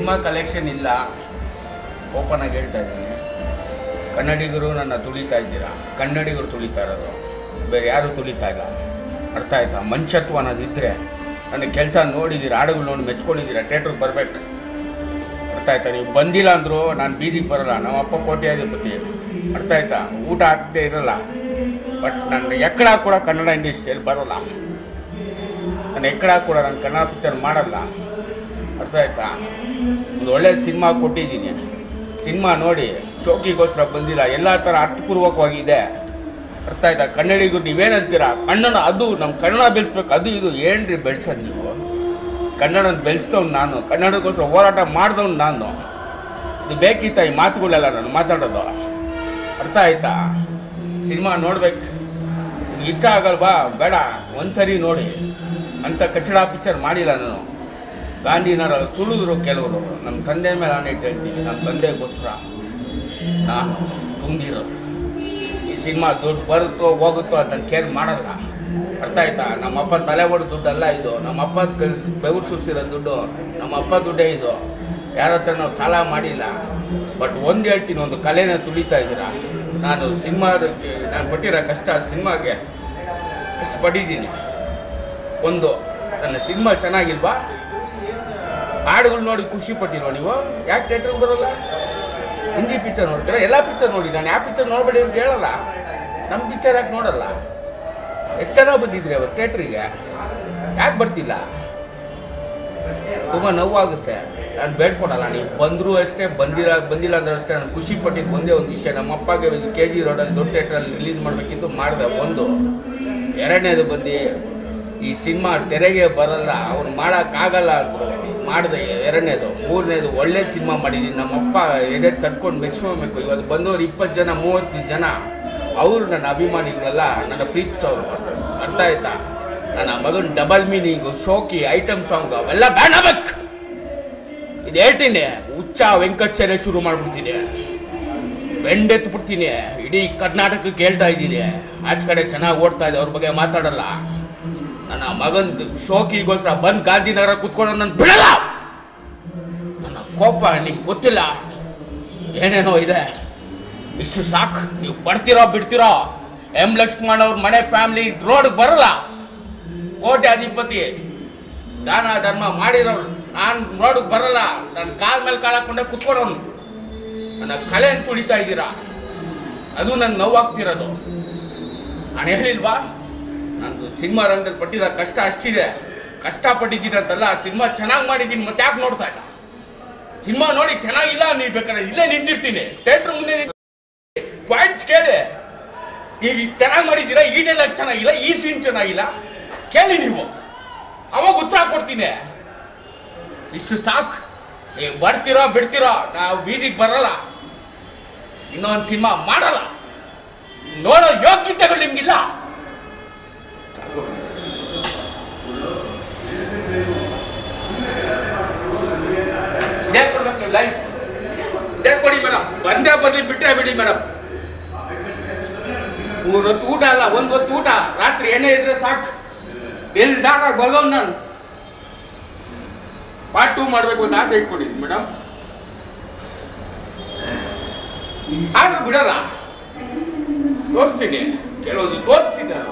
Cinema collection ಇಲ್ಲ open ಆಗಿ ಹೇಳ್ತಾ ಇದ್ದೀನಿ ಕನ್ನಡಿಗರು ನನ್ನ ತುಳಿತಾ ಇದ್ದೀರಾ ಕನ್ನಡಿಗರು ತುಳಿತಾ ಇರೋದು ಬೇರೆ ಯಾರು ತುಳಿತಾ ಇಲ್ಲ ಅರ್ಥ ಆಯ್ತಾ ಮನುಷ್ಯತ್ವ ಅನ್ನೋದಿದ್ದರೆ ನನ್ನ ಕೆಲಸ ನೋಡಿದ್ದೀರಾ ಹಾಡುಗಳು ನೋಡಿ ಮೆಚ್ಕೊಂಡಿದ್ದೀರಾ ಥಿಯೇಟ್ರಿಗೆ ಬರ್ಬೇಕು ಅರ್ಥ ಆಯ್ತಾ ನೀವು ಬಂದಿಲ್ಲ ಅಂದರು ನಾನು ಬೀದಿಗೆ ಬರಲ್ಲ ನಮ್ಮ ಅಪ್ಪ ಕೋಟ್ಯಾಧಿಪತಿ ಅರ್ಥ ಆಯ್ತಾ ಊಟ ಹಾಕ್ದೇ ಇರಲ್ಲ ಬಟ್ ನನ್ನ ಎಕ್ಕಡ ಕೂಡ ಕನ್ನಡ ಇಂಡಸ್ಟ್ರಿಯಲ್ಲಿ ಬರಲ್ಲ ನಾನು ಎಕ್ಕಡ ಕೂಡ ನಾನು ಕನ್ನಡ ಪಿಕ್ಚರ್ ಮಾಡಲ್ಲ ಅರ್ಥ ಆಯ್ತಾ ಒಂದು ಒಳ್ಳೆ ಸಿನಿಮಾ ಕೊಟ್ಟಿದ್ದೀನಿ ಸಿನಿಮಾ ನೋಡಿ ಶೋಕಿಗೋಸ್ಕರ ಬಂದಿಲ್ಲ ಎಲ್ಲ ಥರ ಅರ್ಥಪೂರ್ವಕವಾಗಿದೆ ಅರ್ಥ ಆಯ್ತಾ ಕನ್ನಡಿಗರು ನೀವೇನಂತೀರಾ ಕನ್ನಡ ಅದು ನಮ್ಮ ಕನ್ನಡ ಬೆಳೆಸ್ಬೇಕು ಅದು ಇದು ಏನ್ರಿ ಬೆಳೆಸೋದು ನೀವು ಕನ್ನಡನ ಬೆಳೆಸ್ದವ್ನು ನಾನು ಕನ್ನಡಕ್ಕೋಸ್ಕರ ಹೋರಾಟ ಮಾಡಿದವ್ನು ನಾನು ಇದು ಬೇಕಿತ್ತ ಈ ಮಾತುಗಳೆಲ್ಲ ನಾನು ಮಾತಾಡೋದು ಅರ್ಥ ಆಯ್ತಾ ಸಿನಿಮಾ ನೋಡ್ಬೇಕು ನಿಮ್ಗೆ ಇಷ್ಟ ಆಗಲ್ವಾ ಬೇಡ ಒಂದ್ಸರಿ ನೋಡಿ ಅಂತ ಕಚ್ಚಡ ಪಿಕ್ಚರ್ ಮಾಡಿಲ್ಲ ನಾನು ಗಾಂಧಿನರ ತುಳಿದ್ರು ಕೆಲವರು ನಮ್ಮ ತಂದೆ ಮೇಲೆ ನಾನು ಇಟ್ಟು ಹೇಳ್ತೀನಿ ನಮ್ಮ ತಂದೆಗೋಸ್ಕರ ನಾನು ಸುಮ್ಮನಿರೋದು ಈ ಸಿನಿಮಾ ದುಡ್ಡು ಬರುತ್ತೋ ಹೋಗುತ್ತೋ ಅದನ್ನು ಕೇರ್ ಮಾಡಲ್ಲ ಅರ್ಥ ಆಯ್ತಾ ನಮ್ಮಪ್ಪ ತಲೆ ಹೊಡೆದ ದುಡ್ಡಲ್ಲ ಇದು ನಮ್ಮಪ್ಪ ಬೆವರು ಸುರಿಸಿರೋ ದುಡ್ಡು ನಮ್ಮಪ್ಪ ದುಡ್ಡೇ ಇದು ಯಾರ ಹತ್ರ ನಾವು ಸಾಲ ಮಾಡಿಲ್ಲ ಬಟ್ ಒಂದು ಹೇಳ್ತೀನಿ ಒಂದು ಕಲೆನ ತುಳಿತಾ ಇದ್ದೀರಾ ನಾನು ಸಿನಿಮಾದಕ್ಕೆ ನಾನು ಪಟ್ಟಿರೋ ಕಷ್ಟ ಸಿನಿಮಾಗೆ ಎಷ್ಟು ಪಟ್ಟಿದ್ದೀನಿ ಒಂದು ನನ್ನ ಸಿನಿಮಾ ಚೆನ್ನಾಗಿಲ್ವಾ ಹಾಡುಗಳು ನೋಡಿ ಖುಷಿ ಪಟ್ಟಿಲ್ವಾ ನೀವು ಯಾಕೆ ಥಿಯೇಟ್ರಿಗೆ ಬರೋಲ್ಲ ಹಿಂದಿ ಪಿಕ್ಚರ್ ನೋಡ್ತೀರಾ ಎಲ್ಲ ಪಿಕ್ಚರ್ ನೋಡಿ ನಾನು ಯಾವ ಪಿಕ್ಚರ್ ನೋಡಬೇಡಿ ಅಂತ ಹೇಳಲ್ಲ ನಮ್ಮ ಪಿಕ್ಚರ್ ಯಾಕೆ ನೋಡಲ್ಲ ಎಷ್ಟು ಚೆನ್ನಾಗಿ ಬಂದಿದ್ರಿ ಅವತ್ತು ಥಿಯೇಟ್ರಿಗೆ ಯಾಕೆ ಬರ್ತಿಲ್ಲ ತುಂಬ ನೋವಾಗುತ್ತೆ ನಾನು ಬೇಡ್ಕೊಡಲ್ಲ ನೀವು ಬಂದರೂ ಅಷ್ಟೇ ಬಂದಿಲ್ಲ ಬಂದಿಲ್ಲ ಅಂದ್ರೆ ಅಷ್ಟೇ ನಾನು ಖುಷಿ ಪಟ್ಟಿದ್ದು ಒಂದೇ ಒಂದು ವಿಷಯ ನಮ್ಮ ಅಪ್ಪಗೆ ಕೆ ಜಿ ರೋಡಲ್ಲಿ ದೊಡ್ಡ ಥಿಯೇಟ್ರಲ್ಲಿ ರಿಲೀಸ್ ಮಾಡಬೇಕಿತ್ತು ಮಾಡಿದೆ ಒಂದು ಎರಡನೇದು ಬಂದು ಈ ಸಿನಿಮಾ ತೆರೆಗೆ ಬರಲ್ಲ ಅವ್ನು ಮಾಡೋಕ್ಕಾಗಲ್ಲ ಅಂದರು ಮಾಡಿದೆ ಎರಡನೇದು ಮೂರನೇದು ಒಳ್ಳೆ ಸಿನಿಮಾ ಮಾಡಿದ್ದೀನಿ ನಮ್ಮಪ್ಪ ಎದೆ ತಡ್ಕೊಂಡು ಮೆಚ್ಕೊಬೇಕು ಇವತ್ತು ಬಂದವರು ಇಪ್ಪತ್ತು ಜನ ಮೂವತ್ತು ಜನ ಅವರು ನನ್ನ ಅಭಿಮಾನಿಗಳೆಲ್ಲ ನನ್ನ ಪ್ರೀತಿಸೋರು ಅರ್ಥ ಆಯ್ತಾ ನನ್ನ ಮಗನ ಡಬಲ್ ಮೀನಿಂಗು ಶೋಕಿ ಐಟಮ್ ಸಾಂಗ್ ಅವೆಲ್ಲ ಬ್ಯಾನ್ ಆಗ್ಬೇಕು ಇದು ಹೇಳ್ತೀನಿ ಹುಚ್ಚ ವೆಂಕಟ ಸೇನೆ ಶುರು ಮಾಡ್ಬಿಡ್ತೀನಿ ಬೆಂಡೆತ್ಬಿಡ್ತೀನಿ ಇಡೀ ಕರ್ನಾಟಕಕ್ಕೆ ಹೇಳ್ತಾ ಇದ್ದೀನಿ ಆಚೆ ಕಡೆ ಚೆನ್ನಾಗಿ ಓಡ್ತಾ ಇದೆ ಅವ್ರ ಬಗ್ಗೆ ಮಾತಾಡಲ್ಲ ನನ್ನ ಮಗನ್ ಶೋಕಿಗೋಸ್ಕರ ಬಂದ್ ಗಾಂಧಿನಗರ ಕುತ್ಕೊಂಡು ನನ್ನ ಬಿಡಲ್ಲ ನನ್ನ ಕೋಪ ನಿಮ್ಗೆ ಗೊತ್ತಿಲ್ಲ ಏನೇನೋ ಇದೆ ಇಷ್ಟು ಸಾಕು ನೀವು ಬರ್ತಿರೋ ಬಿಡ್ತಿರೋ ಎಂ ಲಕ್ಷ್ಮಣ್ ಅವ್ರ ಮನೆ ಫ್ಯಾಮಿಲಿ ರೋಡ್ಗೆ ಬರಲ್ಲ ಕೋಟೆ ಅಧಿಪತಿ ದಾನ ಧರ್ಮ ಮಾಡಿರೋರು ನಾನು ರೋಡ್ಗೆ ಬರಲ್ಲ ನನ್ನ ಕಾಲ್ ಮೇಲೆ ಕಾಲ್ ಹಾಕೊಂಡೆ ಕುತ್ಕೊಳೋನು ನನ್ನ ಕಲೆ ತುಳಿತಾ ಇದ್ದೀರಾ ಅದು ನನ್ನ ನೋವಾಗ್ತಿರೋದು ನಾನು ಹೇಳಿಲ್ವಾ ನಂದು ಸಿನಿಮಾ ರಂಗದಲ್ಲಿ ಪಟ್ಟಿರೋ ಕಷ್ಟ ಅಷ್ಟಿದೆ ಕಷ್ಟಪಟ್ಟಿದ್ದೀನಿ ಅಂತಲ್ಲ ಸಿನಿಮಾ ಚೆನ್ನಾಗಿ ಮಾಡಿದ್ದೀನಿ ಮತ್ತೆ ಯಾಕೆ ನೋಡ್ತಾ ಇಲ್ಲ ಸಿನಿಮಾ ನೋಡಿ ಚೆನ್ನಾಗಿಲ್ಲ ನೀವು ಬೇಕಾದ್ರೆ ಇಲ್ಲೇ ನಿಂತಿರ್ತೀನಿ ಥಿಯೇಟ್ರ್ ಮುಂದೆ ಪಾಯಿಂಟ್ಸ್ ಕೇಳಿ ನೀವು ಚೆನ್ನಾಗಿ ಮಾಡಿದ್ದೀರಾ ಈ ಡೈಲಾಗ್ ಚೆನ್ನಾಗಿಲ್ಲ ಈ ಸೀನ್ ಚೆನ್ನಾಗಿಲ್ಲ ಕೇಳಿ ನೀವು ಅವಾಗ ಉತ್ತರ ಕೊಡ್ತೀನಿ ಇಷ್ಟು ಸಾಕು ನೀವು ಬರ್ತಿರೋ ಬಿಡ್ತಿರೋ ನಾವು ಬೀದಿಗೆ ಬರಲ್ಲ ಇನ್ನೊಂದು ಸಿನಿಮಾ ಮಾಡಲ್ಲ ನೋಡೋ ಯೋಗ್ಯತೆಗಳು ನಿಮ್ಗಿಲ್ಲ ಇದೇ ಕೊಡ್ಬೇಕು ನೀವು ಲೈವ್ ಇದೇ ಕೊಡಿ ಮೇಡಮ್ ಬಂದೇ ಬರ್ಲಿ ಬಿಟ್ಟರೆ ಬಿಡಿ ಮೇಡಮ್ ಮೂರು ಹೊತ್ತು ಊಟ ಅಲ್ಲ ಒಂದು ಹೊತ್ತು ಊಟ ರಾತ್ರಿ ಎಣ್ಣೆ ಇದ್ರೆ ಸಾಕು ಎಲ್ದಾಗ ಬರೋನ್ ನಾನು ಪಾರ್ಟ್ ಟೂ ಮಾಡಬೇಕು ಅಂತ ಆಸೆ ಇಟ್ಕೊಂಡಿದ್ದೀನಿ ಮೇಡಮ್ ಆದ್ರೂ ಬಿಡಲ್ಲ ತೋರಿಸ್ತೀನಿ ಕೆಲವೊಂದು ತೋರಿಸ್ತೀನಿ ನಾನು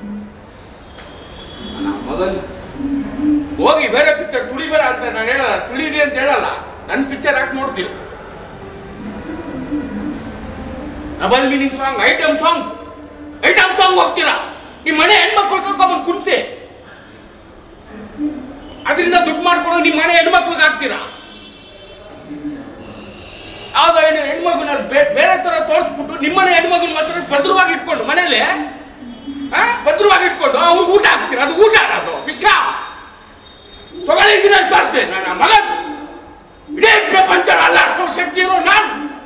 ನನ್ನ ಮಗನ್ ಹೋಗಿ ಬೇರೆ ಪಿಕ್ಚರ್ ತುಳಿಬೇಡ ಅಂತ ನಾನು ಹೇಳಲ್ಲ ತುಳಿರಿ ಅಂತ ಹೇಳಲ್ಲ ನನ್ನ ಪಿಕ್ಚರ್ ಯಾಕೆ ನೋಡ್ತೀನಿ double meaning song item song item song ಹೋಗ್ತೀರಾ ನಿಮ್ಮ ಮನೆ ಹೆಣ್ಮಕ್ಳು ಕರ್ಕೊಂಡ್ಬಂದು ಕುಣಿಸಿ ಅದರಿಂದ ದುಡ್ಡು ಮಾಡ್ಕೊಂಡು ನಿಮ್ಮ ಮನೆ ಹೆಣ್ಮಕ್ಳಿಗೆ ಹಾಕ್ತೀರಾ ಆಗ ಏನು ಹೆಣ್ಮಗುನ ಬೇರೆ ತರ ತೋರಿಸ್ಬಿಟ್ಟು ನಿಮ್ಮನೆ ಹೆಣ್ಮಗುನ ಮಾತ್ರ ಭದ್ರವಾಗಿ ಇಟ್ಕೊಂಡು ಮನೇಲಿ ಆ? ಭದ್ರವಾಗಿ ಇಟ್ಕೊಂಡು ಅವ್ರಿಗೆ ಊಟ ಹಾಕ್ತೀರಾ ಅದು ಊಟ ಅದು ವಿಷ ತಗೊಳ್ಳಿದ್ದೀನಿ ಅಂತ ತೋರಿಸ್ತೀನಿ ನನ್ನ ಮಗ ಇಡೀ ಪ್ರಪಂಚ ಅಲ್ಲಾಡ್ಸೋ ಶಕ್ತಿ ಇರೋ ನಾನು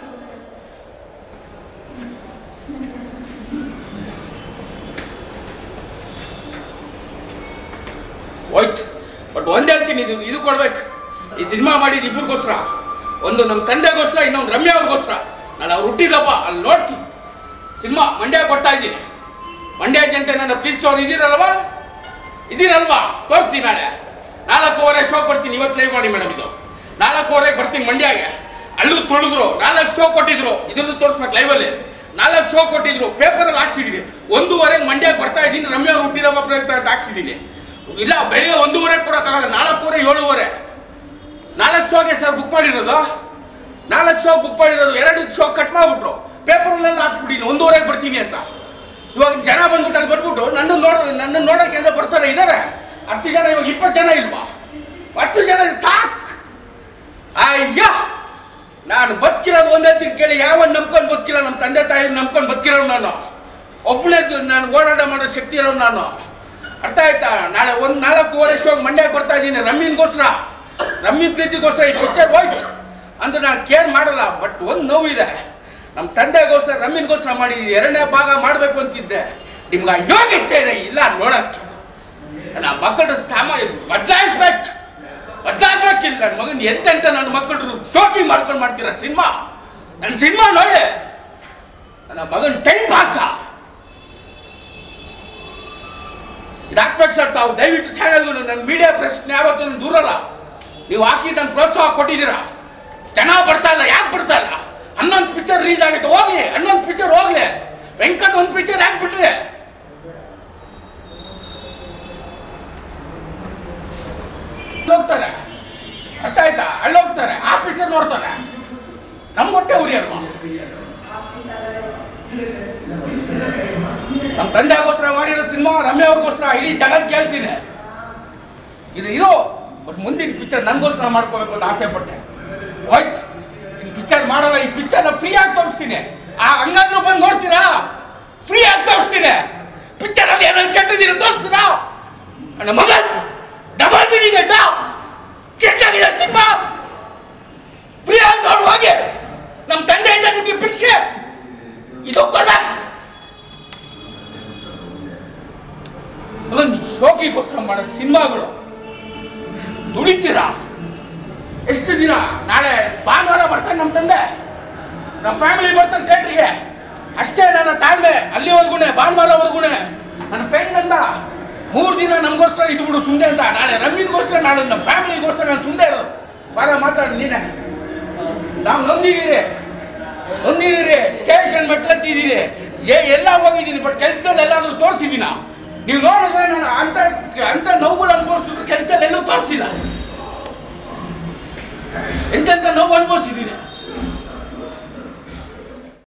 ಹೋಯ್ತು ಬಟ್ ಒಂದೇ ಹೇಳ್ತೀನಿ ಇದು ಇದು ಕೊಡ್ಬೇಕು ಈ ಸಿನಿಮಾ ಮಾಡಿದ್ದು ಇಬ್ಬರಿಗೋಸ್ಕರ ಒಂದು ನಮ್ಮ ತಂದೆಗೋಸ್ಕರ ಇನ್ನೊಂದು ರಮ್ಯಾ ಅವ್ರಿಗೋಸ್ಕರ ನಾನು ಅವ್ರು ಹುಟ್ಟಿದಪ್ಪ ಅಲ್ಲಿ ನೋಡ್ತೀನಿ ಸಿನಿಮಾ ಮಂಡ್ಯ ಕೊಡ್ತಾ ಇದ್ದೀನಿ ಮಂಡ್ಯ ಜನತೆ ನನ್ನ ಪ್ರೀತಿಸೋರು ಇದ್ದೀರಲ್ವಾ ಇದ್ದೀರಲ್ವಾ ತೋರಿಸ್ತೀನಿ ನಾಳೆ ನಾಲ್ಕೂವರೆ ಶೋ ಬರ್ತೀನಿ ಇವತ್ತು ಲೈವ್ ಮಾಡಿ ಮೇಡಮ್ ಇದು ನಾಲ್ಕೂವರೆಗೆ ಬರ್ತೀನಿ ಮಂಡ್ಯಗೆ ಅಲ್ಲೂ ತುಳಿದ್ರು ನಾಲ್ಕು ಶೋ ಕೊಟ್ಟಿದ್ರು ಇದನ್ನು ತೋರಿಸ್ಬೇಕು ಲೈವಲ್ಲಿ ನಾಲ್ಕು ಶೋ ಕೊಟ್ಟಿದ್ರು ಪೇಪರಲ್ಲಿ ಹಾಕ್ಸಿದೀನಿ ಒಂದೂವರೆಗೆ ಮಂಡ್ಯಕ್ಕೆ ಬರ್ತಾ ಇದ್ದೀನಿ ರಮ್ಯಾ ಹುಟ್ಟಿದಬ್ಬ ಪ್ರಯುಕ್ತ ಅಂತ ಹಾಕ್ಸಿದ್ದೀನಿ ಇಲ್ಲ ಬೆಳಿಗ್ಗೆ ಒಂದೂವರೆಗೆ ಕೊಡೋಕ್ಕಾಗಲ್ಲ ನಾಲ್ಕೂವರೆ ಏಳುವರೆ ನಾಲ್ಕು ಶೋಗೆ ಸರ್ ಬುಕ್ ಮಾಡಿರೋದು ನಾಲ್ಕು ಶೋ ಬುಕ್ ಮಾಡಿರೋದು ಎರಡು ಶೋ ಕಟ್ ಮಾಡಿಬಿಟ್ರು ಪೇಪರಲ್ಲೆಲ್ಲ ಹಾಕ್ಸ್ಬಿಟ್ಟಿನಿ ಒಂದೂವರೆಗೆ ಬರ್ತೀನಿ ಅಂತ ಇವಾಗ ಜನ ಬಂದ್ಬಿಟ್ಟು ಅಲ್ಲಿ ಬಂದ್ಬಿಟ್ಟು ನನ್ನ ನೋಡ ನನ್ನ ನೋಡೋಕೆ ಅಂತ ಬರ್ತಾರೆ ಇದ್ದಾರೆ ಹತ್ತು ಜನ ಇವಾಗ ಇಪ್ಪತ್ತು ಜನ ಇಲ್ವಾ ಹತ್ತು ಜನ ಸಾಕು ಅಯ್ಯೋ ನಾನು ಬದುಕಿರೋದು ಒಂದೇ ತಿಂಗ್ ಕೇಳಿ ಯಾವ ನಂಬ್ಕೊಂಡು ಬದುಕಿಲ್ಲ ನಮ್ಮ ತಂದೆ ತಾಯಿ ನಂಬ್ಕೊಂಡು ಬದುಕಿರೋ ನಾನು ಒಬ್ಬನೇ ನಾನು ಓಡಾಟ ಮಾಡೋ ಶಕ್ತಿ ಇರೋ ನಾನು ಅರ್ಥ ಆಯ್ತಾ ನಾಳೆ ಒಂದು ನಾಲ್ಕೂವರೆ ಶೋ ಮಂಡ್ಯಕ್ಕೆ ಬರ್ತಾ ಇದ್ದೀನಿ ರಮ್ಮಿನ್ಗೋಸ್ಕರ ರಮ್ಮಿ ಪ್ರೀತಿಗೋಸ್ಕರ ಈ ಪಿಕ್ಚರ್ ಹೋಯ್ತು ಅಂದ್ರೆ ನಾನು ಕೇರ್ ಮಾಡಲ್ಲ ಬಟ್ ಒಂದು ನೋವಿದೆ ನಮ್ಮ ತಂದೆಗೋಸ್ಕರ ರಮ್ಮಿನ್ಗೋಸ್ಕರ ಮಾಡಿ ಎರಡನೇ ಭಾಗ ಮಾಡಬೇಕು ಅಂತಿದ್ದೆ ನಿಮ್ಗೆ ಯೋಗಿತ್ತೇನೆ ಇಲ್ಲ ನೋಡಕ್ಕೆ ನನ್ನ ಮಕ್ಕಳ ಸಾಮ ಬದಲಾಯಿಸ್ಬೇಕು ಬದಲಾಗ್ಬೇಕಿಲ್ಲ ನನ್ನ ಮಗನ ಎಂತೆಂತ ನನ್ನ ಮಕ್ಕಳು ಶೋಕಿ ಮಾಡ್ಕೊಂಡು ಮಾಡ್ತೀರ ಸಿನಿಮಾ ನನ್ನ ಸಿನಿಮಾ ನೋಡಿ ನನ್ನ ಮಗನ ಟೈಮ್ ಪಾಸ ಇದಾಕ್ಬೇಕು ಸರ್ ತಾವು ದಯವಿಟ್ಟು ಚಾನಲ್ಗೂ ನನ್ನ ಮೀಡಿಯಾ ಪ್ರಶ್ನೆ ಯಾವತ್ತೂ ನಾನು ದೂರಲ್ಲ ನೀವು ಹಾಕಿ ನನ್ನ ಪ್ರೋತ್ಸಾಹ ಕೊಟ್ಟಿದ್ದೀರಾ ಜನ ಬರ್ತಾ ಇಲ್ಲ ಯಾಕೆ ಬರ್ತಾ ಇಲ್ಲ ಹನ್ನೊಂದು ಪಿಕ್ಚರ್ ರಿಲೀಸ್ ಆಗುತ್ತೆ ಹೋಗ್ಲಿ ಹನ್ನೊಂದು ಪಿಕ್ಚರ್ ಹೋಗ್ಲಿ ವೆಂಕಟ್ ಒಂದು ಪಿಕ್ಚರ್ ಯಾಕೆ ಬಿಟ್ರೆ ಹೋಗ್ತಾರೆ ಅರ್ಥ ಆಯ್ತಾ ಅಲ್ಲಿ ಹೋಗ್ತಾರೆ ಆ ಪಿಕ್ಚರ್ ನೋಡ್ತಾರೆ ನಮ್ಮ ಹೊಟ್ಟೆ ಉರಿ ಅಲ್ವಾ ನಮ್ಮ ತಂದೆಗೋಸ್ಕರ ಮಾಡಿರೋ ಸಿನಿಮಾ ರಮ್ಯ ಅವ್ರಿಗೋಸ್ಕರ ಇಡೀ ಜಗತ್ ಕೇಳ್ತೀನಿ ಇದು ಇದು ಬಟ್ ಮುಂದಿನ ಪಿಕ್ಚರ್ ನನಗೋಸ್ಕರ ಮಾಡ್ಕೋಬೇಕು ಅಂತ ಆಸೆ ಪಟ್ಟೆ ಹೋಯ್ತು ಇನ್ನು ಪಿಕ್ಚರ್ ಮಾಡಲ್ಲ ಈ ಪಿಕ್ಚರ್ನ ಫ್ರೀ ಆಗಿ ತೋರಿಸ್ತೀನಿ ಆ ಹಂಗಾದ್ರೂ ಬಂದು ನೋಡ್ತೀರಾ ಫ್ರೀ ಆಗಿ ತೋರಿಸ್ತೀನಿ ಪಿಕ್ಚರ್ ಅಲ್ಲಿ ಏನಾದ್ರು ಕೆಟ್ಟದಿರ ತೋರಿಸ್ತೀರಾ ನನ್ನ ಮಗ ಡಬಲ್ ಮೀನಿಂಗ್ ಆಯ್ತಾ ಕೆಟ್ಟಾಗಿದೆ ಸಿನಿಮಾ ಫ್ರೀ ಆಗಿ ನೋಡು ಹೋಗಿ ನಮ್ಮ ತಂದೆಯಿಂದ ನಿಮಗೆ ಭಿಕ್ಷೆ ಇದು ಕೊಡ್ಬೇಕು ಅದೊಂದು ಶೋಕಿಗೋಸ್ಕರ ಮಾಡೋ ಸಿನಿಮಾಗಳು ದುಡಿತೀರಾ ಎಷ್ಟು ದಿನ ನಾಳೆ ಭಾನುವಾರ ಬರ್ತಾನೆ ನಮ್ಮ ತಂದೆ ನಮ್ಮ ಫ್ಯಾಮಿಲಿ ಬರ್ತಾನೆ ಥಿಯೇಟ್ರಿಗೆ ಅಷ್ಟೇ ನನ್ನ ತಾಳ್ಮೆ ಅಲ್ಲಿವರೆಗೂ ಭಾನುವಾರವರೆಗೂ ನನ್ನ ಫ್ರೆಂಡ್ ಅಂದ ಮೂರು ದಿನ ನಮಗೋಸ್ಕರ ಇದು ಬಿಡು ಸುಂದೆ ಅಂತ ನಾಳೆ ರಮ್ಮಿಗೋಸ್ಕರ ನಾಳೆ ನಮ್ಮ ಫ್ಯಾಮಿಲಿಗೋಸ್ಕರ ನಾನು ಸುಂದೆ ಇರೋದು ಬಾರ ಮಾತಾಡು ನೀನೆ ನಾವು ನೊಂದಿದ್ದೀರಿ ನೊಂದಿದ್ದೀರಿ ಸ್ಟೇಷನ್ ಮೆಟ್ಲತ್ತಿದ್ದೀರಿ ಏ ಎಲ್ಲ ಹೋಗಿದ್ದೀನಿ ಬಟ್ ಕೆಲಸದಲ್ಲಿ ಎಲ್ಲಾದ್ರೂ ತೋರಿಸಿದ್ದೀನ ನೀವು ನೋಡಿದ್ರೆ ನಾನು ಅಂತ ಅಂತ ನೋವುಗಳು ಅನುಭವಿಸಿದ್ರು ಕೆಲಸದಲ್ಲಿ ಎಲ್ಲೂ ತೋರಿಸಿಲ್ಲ ಎಂತೆಂಥ ನೋವು ಅನುಭವಿಸಿದ್ದೀನಿ